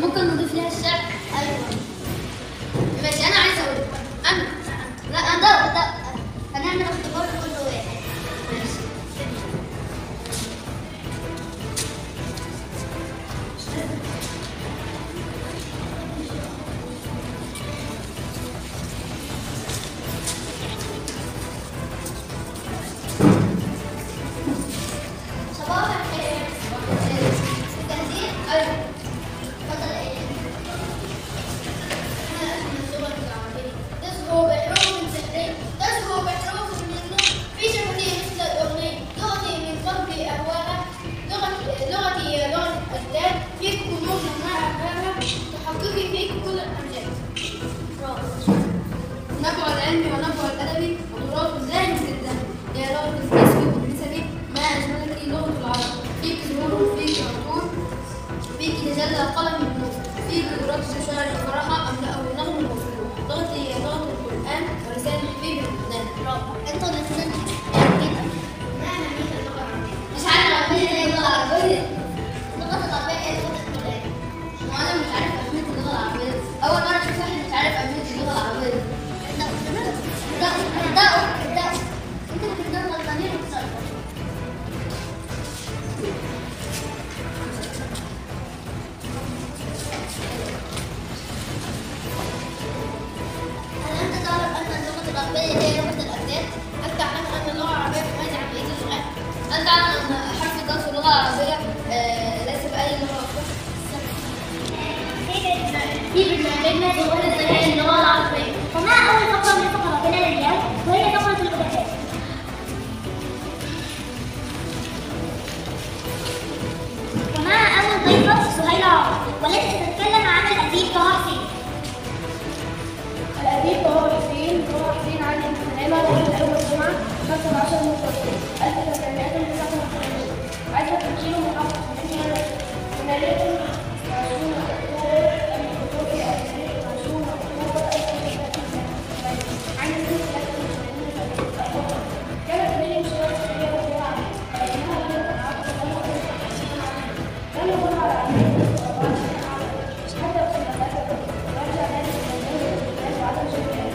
ممكن نضيف لها الشعر ايوه ماشي انا عايزه اقول انا لا انا ده ده هنعمل اختبار لكل واحد ماشي صباح الخير جاهزين؟ ايوه اتفضل ايه؟ انا اسمي اللغه العربيه تزهو بحروف سحريه تزهو بحروف من نور في شفتي مثل الاغنيه لغتي من قلبي اهواها لغتي لغتي لغه الاجداد فيك كنوز ما افهمها تحققي فيك كل الامجاد نبع العلم ونبع الادب وتراث زاهي في الذهب يا لغه الكسب والنسب ما اجملك لغه العرب فيك زهور فيك عطور فيك تجلى قلم النور فيك قدرات الشعر الفرحة أملأه نغم وفلوح لغتي هي لغة القرآن ولسان الحبيب الوجدان انتوا الاثنين ما أهمية اللغة العربية؟ مش عارف العربية هي اللغة العربية اللغة العربية هي لغة الكلام وأنا مش عارف أهمية اللغة العربية أول مرة أشوف واحد مش عارف أهمية اللغة العربية ابدأوا ابدأوا ابدأوا انتوا بتبدأوا غلطانين وتصرفوا هل أنت تعرف أن اللغة العربية هي لغة الأبدان؟ هل تعلم أن اللغة العربية تميز عن بقية اللغات؟ هل تعلم أن حرف الضاد في اللغة العربية آه، ليس بأي لغة أخرى؟ في برنامجنا جوال الذكاء اللغة العربية وما أول فقرة من فقراتنا لليوم وهي فقرة الأدباء ومع أول ضيفة سهيلة عمر والتي ستتكلم عن الأديب طه حسين الأديب طه حسين طه حسين علي بن سلامة ولد أول جمعة 15 مفرد 1989 عايزة تمشيله محافظة منها هنالك عشرون أكتوبر الخطوط الألفية عشرون أكتوبر 1993 عن سنة 1983 كانت من مشروع الشهرية والجمعة لكنها كانت عقد لما كان يقول على حتى في المدرسة ورجع ذلك للموضوع والناس وعدم شكل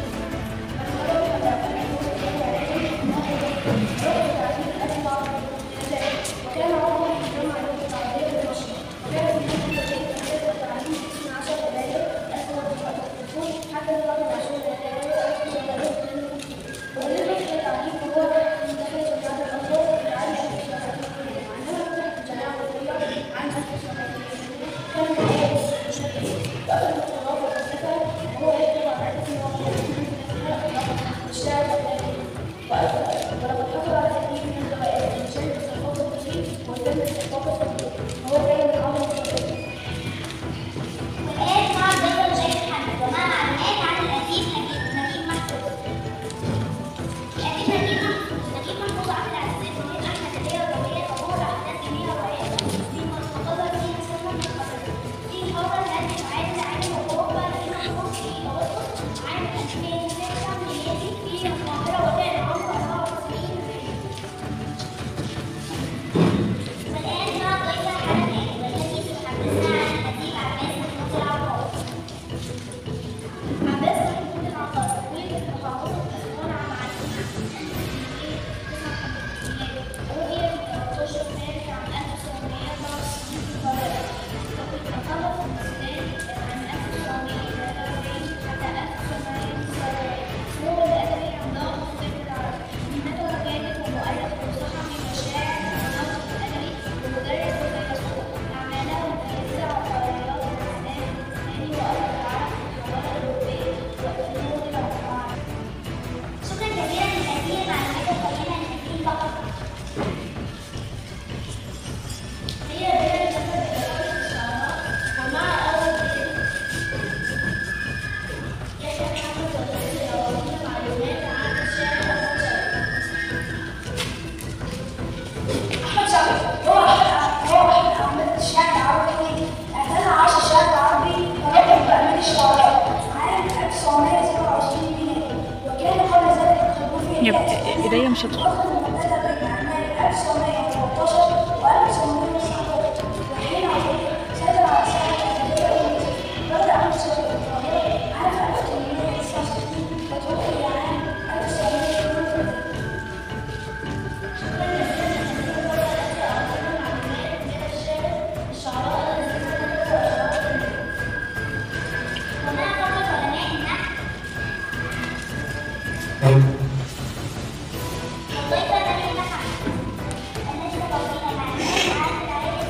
وكان عمر يجمع اللغة العربية بالمشي وكان في نفس التعليم في 10 دقائق حتى اللغة العشرية وبالنسبة للتعليم فهو داخل جامعة الأزهر العالي عندنا فتح الجامعة الدولية عام 1990 كان هو يكتب على الشارع ولقد حصل على تكليف من الزوائد من شركة الثقافة التسويق وتم الثقافة التسويق وهو كان من أعظم التسويق والآن مع الضيفة جاي محمد ومع معلومات عن الأديب نجيب نجيب محفوظ الأديب نجيب محفوظ نجيب محفوظ عمل على السيف وهي أحمد هدية الروية وهو أحداث جميلة ورائعة فيما تقدر فيها سلمى من قبل في حوار الذي يعادل عالم أوروبا نجيب محفوظ في أغسطس عام 2009 ميلادي في القاهرة وكان عمره 94 والآن مع ضيفة حنان والتي ستحدثنا عن الأديب عباس محمود العطار. عباس محمود العطار ولد في محافظة أسوان عام 1959 ولد في 13 مارس عام 1964 في القاهرة وقد تخرج من السودان عام 1943 حتى 1979 هو الأدبي عملاق الطب العربي مهنته كانت مؤلف وصحفي وشاعر وناطق أدبي ومدرس وفيلسوف أعماله متمثلة على رياض الإسلام الإسلامي وأرض العرب والحضارة الأوروبية والفنون العربية. شكرا جزيلا لهذه المعلومات القيمة لهذه الفقرة. هي بداية السفر إلى الأرض إن شاء الله ومع أول ضيف يحيى محمد وضيف يعطينا معلومات عن الشارع أحمد شوقي. أحمد شوقي هو أحد هو أحد أعمدة الشعر العربي اعتنى عاش الشعر العربي وركب بأمير الشعراء عام 1927 ميلادي وكان قبل ذلك الخلوفي يبقى ايديا مش هتروح أخذ المبتدأ بين أعمال 1913 و 1919 وحين عظيم سيطر على الساحة الأدبية والضيفة التي نحن التي تقضينا مع الناس عاد العيد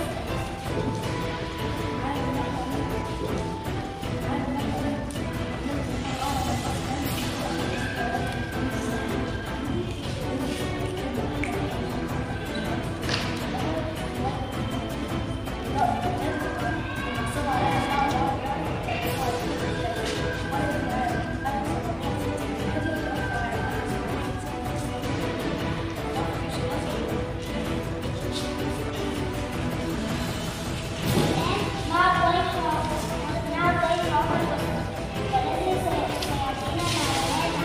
مع الضيف مع الضيف عمر والذي سيعطينا معلومات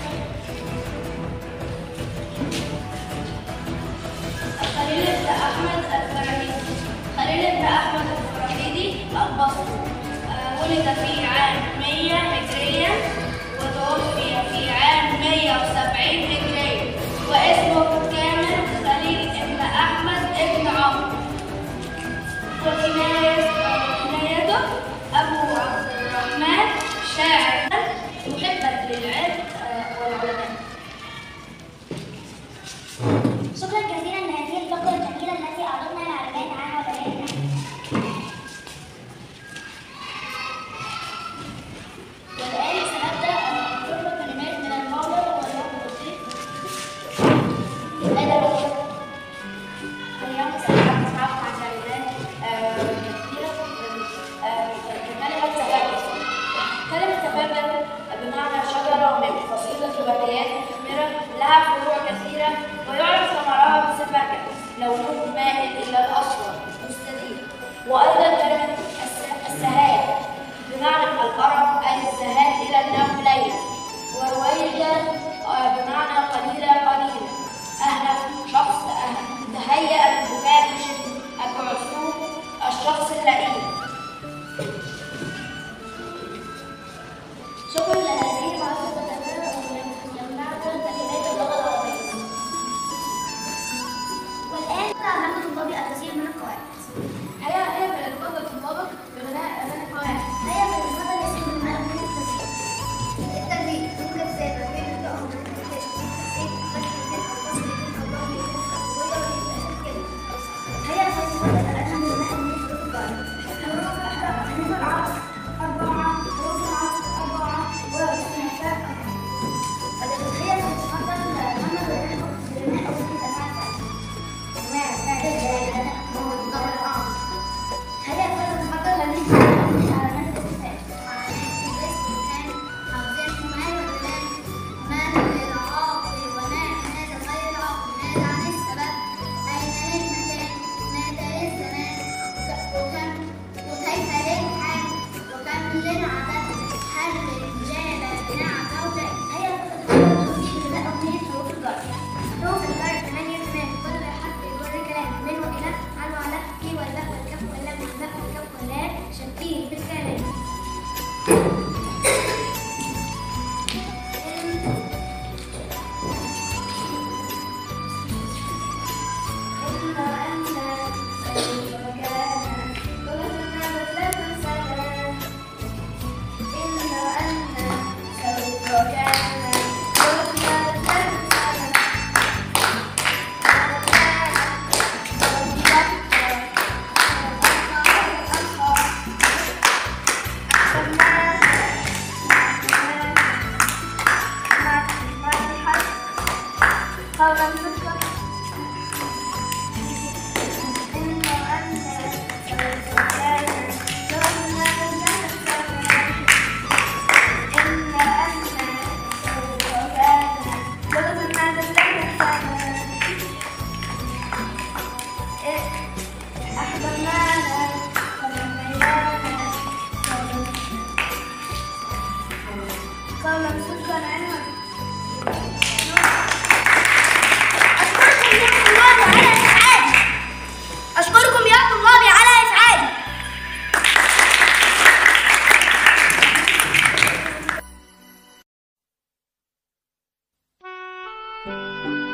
عن خليل بن أحمد الفرهيدي خليل بن أحمد الفرهيدي البصري آه، ولد في عام 100 هجريا وتوفي في عام 170 هجريا واسمه الكامل خليل بن أحمد بن عمرو وكناية وكنايته أبو عبد الرحمن شاعر محبا للعلم آه، والعلماء شكرا جزيلا لهذه الفقرة الجميلة التي أعطتنا معلومات عنها وبيانات والآن سنبدأ نقول كلمات من الموضع واليوم اللطيف هذا اليوم اليوم سنتعرف عن كلمات كثيرة آه، كلمة تفرد كلمة تفرد بمعنى شجرة من فصيلة الورديات المثمرة لها فروع كثيرة ويعرف ثمرها بصفة لونه مائل إلى الأصفر مستدير وأيضا كلمة الس- السهاد بمعنى القرب أي الذهاب إلى النوم ليلا ورويدا آه، بمعنى قليلة قليلة أهلا شخص أهلا تهيأ البكاء بشدة العصفور الشخص اللئيم شكرا لهذه المعرفة التفرد وجمعت كلمات اللغة العربية والآن تعلمنا طلابي الكثير من القواعد هيا هيا فلنتفضل طلابك بغناء أغاني القواعد هيا فلنتفضل يسير من أغنية التسجيل التدريب توجد زي بين الدعم هيا فلنتفضل الأغاني من أغنية حروف الجر حروف حروف العطف أربعة حروف العطف أربعة والنساء أربعة هيا فلنتفضل محمد غناء أغنية أنواع الفعل هيا فلنتفضل لنحن علامات الاستفهام هيا فلنتفضل نجيب غناء أغنية حروف الجر حروف الجر ثمانية ثمانية كل حرف يجر كلام من وإلى عن وعلى في والباء والكف واللام والباء والكف واللام شكين بالكلام قولا صدقا إنه أنت سوف كان لما تنسى إن أنت سوف كان لما تنسى أحضرنانا فلميانا قولا صدقا عنهم أشكركم يا طلابي على إسعادي Thank